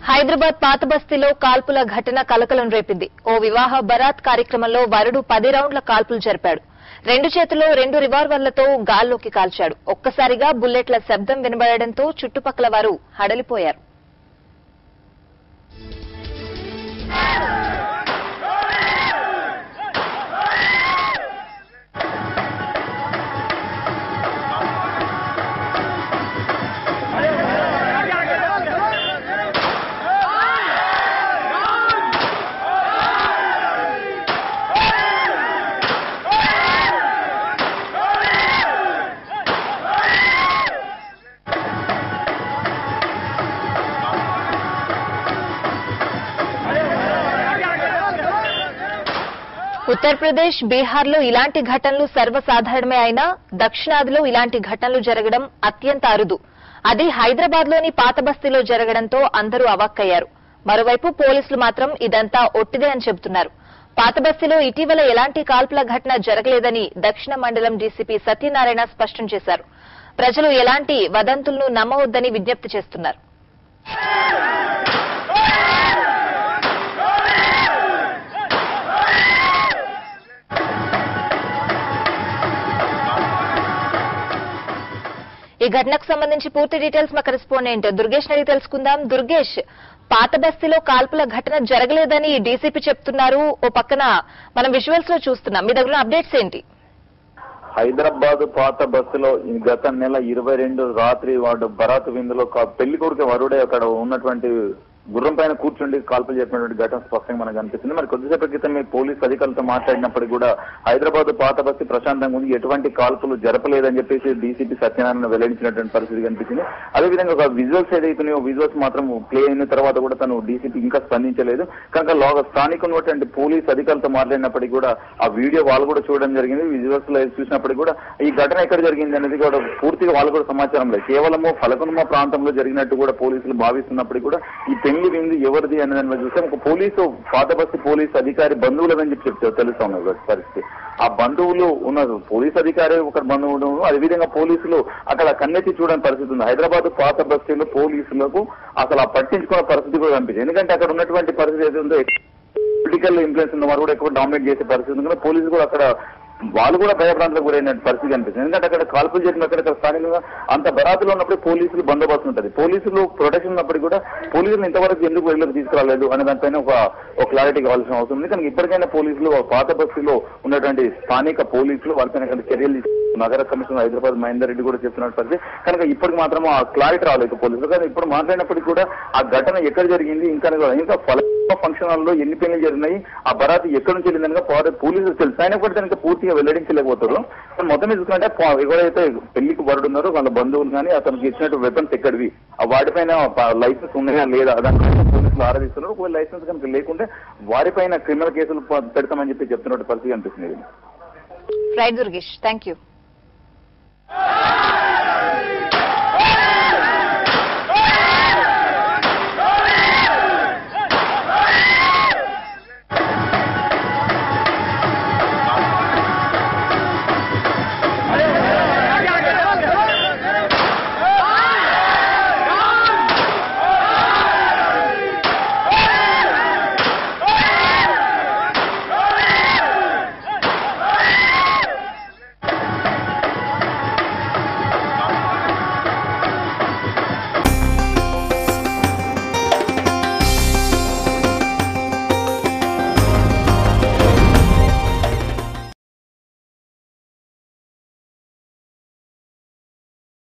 హైదరాబాద్ పాత బస్తీలో కాల్పుల ఘటన కలకలం రేపింది ఓ వివాహ బరాత్ కార్యక్రమంలో వరుడు పది రౌండ్ల కాల్పులు జరిపాడు రెండు చేతుల్లో రెండు రివాల్వర్లతో గాల్లోకి కాల్చాడు ఒక్కసారిగా బుల్లెట్ల శబ్దం వినబడడంతో చుట్టుపక్కల వారు హడలిపోయారు ఉత్తరప్రదేశ్ బీహార్లో ఇలాంటి ఘటనలు సర్వసాధారణమే అయినా దక్షిణాదిలో ఇలాంటి ఘటనలు జరగడం అత్యంత అరుదు అది హైదరాబాద్ లోని పాత బస్తీలో జరగడంతో అందరూ అవాక్కయ్యారు మరోవైపు పోలీసులు మాత్రం ఇదంతా ఒట్టిదే అని చెబుతున్నారు పాత బస్తీలో ఇటీవల ఎలాంటి కాల్పుల ఘటన జరగలేదని దక్షిణ మండలం డీసీపీ సత్యనారాయణ స్పష్టం చేశారు ప్రజలు ఎలాంటి వదంతులను నమ్మవద్దని విజ్ఞప్తి చేస్తున్నారు ఈ ఘటనకు సంబంధించి పూర్తి డీటెయిల్స్ మా కరెస్పాండెంట్ దుర్గేష్ అడిగి తెలుసుకుందాం దుర్గేష్ పాత బస్తీలో కాల్పుల ఘటన జరగలేదని డీసీపీ చెప్తున్నారు ఓ పక్కన మనం విజువల్స్ లో చూస్తున్నాం మీ దగ్గర అప్డేట్స్ ఏంటి హైదరాబాద్ పాత బస్సులో ఈ గత నెల ఇరవై రెండు రాత్రి వాడు బరాత్ విందులో క- పెళ్లి కొడుకు వరుడే అక్కడ ఉన్నటువంటి గుర్రం పైన కూర్చుండి కాల్పులు చెప్పినటువంటి ఘటన స్పష్టంగా మనకు అనిపిస్తుంది మరి కొద్దిసేపటి క్రితం మీ పోలీస్ అధికారులతో మాట్లాడినప్పటికీ కూడా హైదరాబాద్ పాత బస్సు ప్రశాంతంగా ఉంది ఎటువంటి కాల్పులు జరపలేదని చెప్పేసి డీసీపీ సత్యనారాయణ వెల్లడించినటువంటి పరిస్థితి కనిపించింది అదేవిధంగా ఒక విజువల్స్ ఏదైతున్నాయో విజువల్స్ మాత్రం ప్లే అయిన తర్వాత కూడా తను డీసీపీ ఇంకా స్పందించలేదు కనుక లోగా స్థానిక ఉన్నటువంటి పోలీస్ అధికారులతో మాట్లాడినప్పటికీ కూడా ఆ వీడియో వాళ్ళు కూడా చూడడం జరిగింది విజువల్స్ లో చూసినప్పటికీ కూడా ఈ ఘటన ఎక్కడ జరిగింది అనేది కూడా పూర్తిగా వాళ్ళు కూడా సమాచారం లేదు కేవలము ఫలకునుమ ప్రాంతంలో జరిగినట్టు కూడా పోలీసులు భావిస్తున్నప్పటికీ కూడా ఈ పెళ్లి విందు ఎవరిది అనే దాని మీద చూస్తే ఒక పోలీసు పాత బస్సు పోలీసు అధికారి బంధువులదని చెప్పి చెప్తే తెలుస్తా ఉన్నది పరిస్థితి ఆ బంధువులు ఉన్నారు పోలీస్ అధికారి ఒక బంధువులు అదేవిధంగా పోలీసులు అక్కడ కన్నెత్తి చూడని పరిస్థితి ఉంది హైదరాబాద్ పాత బస్తీలో పోలీసులకు అసలు ఆ పట్టించుకున్న పరిస్థితి కూడా కనిపించింది ఎందుకంటే అక్కడ ఉన్నటువంటి పరిస్థితి ఏది ఉందో పొలిటికల్ ఇన్ఫ్లుయెన్స్ ఉన్న వారు కూడా ఎక్కువ డామినేట్ చేసే పరిస్థితి ఉంది కదా పోలీసులు కూడా అక్కడ వాళ్ళు కూడా భయప్రాంతాలకు గురైన పరిస్థితి కనిపిస్తుంది ఎందుకంటే అక్కడ కాల్పులు చేసిన అక్కడ స్థానికంగా అంత బరాతులో ఉన్నప్పుడు పోలీసులు బందోబస్తు ఉంటుంది పోలీసులు ప్రొటెక్షన్ ఉన్నప్పుడు కూడా పోలీసులు ఇంతవరకు ఎందుకు వెళ్ళకి తీసుకురాలేదు అనే దానిపైన ఒక ఒక క్లారిటీ కావాల్సిన అవసరం ఉంది కానీ ఇప్పటికైనా పోలీసులు పాత బస్సులో ఉన్నటువంటి స్థానిక పోలీసులు వాళ్ళపైన కనుక చర్యలు తీసుకు- నగర కమిషనర్ హైదరాబాద్ మహేందర్ రెడ్డి కూడా చెప్తున్న పరిస్థితి కనుక ఇప్పటికి మాత్రం ఆ క్లారిటీ రాలేదు పోలీసులు కానీ ఇప్పుడు మాట్లాడినప్పటికీ కూడా ఆ ఘటన ఎక్కడ జరిగింది ఇంకా ఇంకా ఫల ఫంక్షన్ హాల్లో ఎన్ని పెళ్లి జరిగినాయి ఆ బరాత్ ఎక్కడి నుంచి వెళ్ళింది కనుక పో- పోలీసులు తెలుసు అయినా కూడా దానికి పూర్తిగా వెల్లడించలేకపోతారు కానీ మొత్తం మీద చూసుకుంటే పో- ఎవరైతే పెళ్లికి వరుడు ఉన్నారో వాళ్ళ బంధువులు కానీ అతనికి ఇచ్చినట్టు వెపన్స్ ఎక్కడివి ఆ వాటిపైన ప- లైసెన్స్ ఉన్నాయా లేదా దానిపైన పోలీసులు ఆరాధిస్తున్నారు ఒకవేళ లైసెన్స్ కనుక లేకుంటే వారిపైన క్రిమినల్ కేసులు ప- పెడతామని చెప్పి చెప్తున్నట్టు పరిస్థితి అనిపిస్తుంది రైట్ దుర్గేష్ థ్యాంక్ యూ